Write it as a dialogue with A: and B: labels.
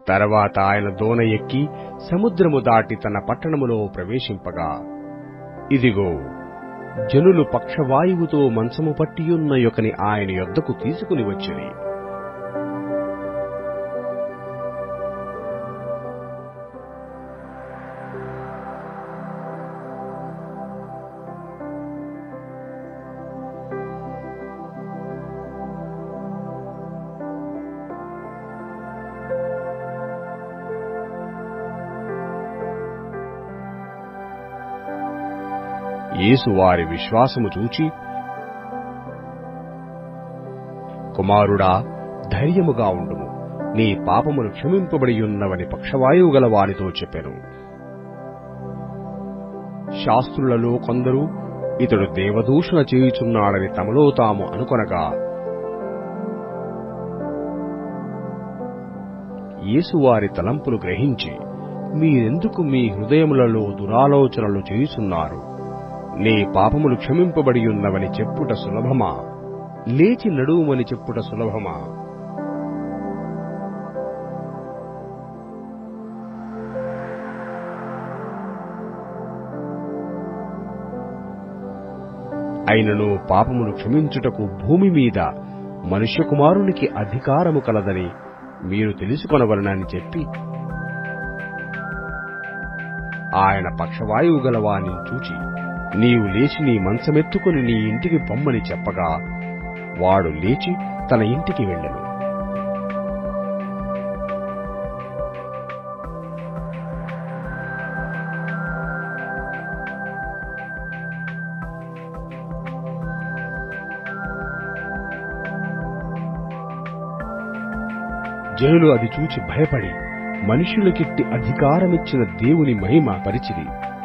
A: తర్వాత ఆయన దోన ఎక్కి సముద్రము దాటి తన పట్టణములో ప్రవేశింపగా ఇదిగో జనులు పక్షవాయువుతో మంచము పట్టియున్న యొకని ఆయన యొద్దకు తీసుకుని వచ్చిరి యేసు వారి విశ్వాసము చూచి కుమారుడా ధైర్యముగా ఉండుము నీ పాపములు క్షమింపబడి ఉన్నవని పక్షవాయువు గల వారితో చెప్పెను శాస్త్రులలో కొందరు ఇతడు దేవదూషణ చేయుచున్నాడని తమలో తాము అనుకొనగా యేసు వారి తలంపులు గ్రహించి మీరెందుకు మీ హృదయములలో దురాలోచనలు చేయుచున్నారు నీ పాపములు క్షమింపబడి ఉన్నవని చెప్పుట సులభమా లేచి నడువుమని చెప్పుట సులభమా అయినను పాపములు క్షమించుటకు భూమి మీద మనుష్య కుమారునికి అధికారము కలదని మీరు తెలుసుకొనవలనని చెప్పి ఆయన పక్షవాయువు గలవాని చూచి నీవు లేచి నీ మంచమెత్తుకుని నీ ఇంటికి పొమ్మని చెప్పగా వాడు లేచి తన ఇంటికి వెళ్ళెను జనులు అది చూచి భయపడి మనుషులకిట్టి అధికారమిచ్చిన దేవుని మహిమ పరిచిరి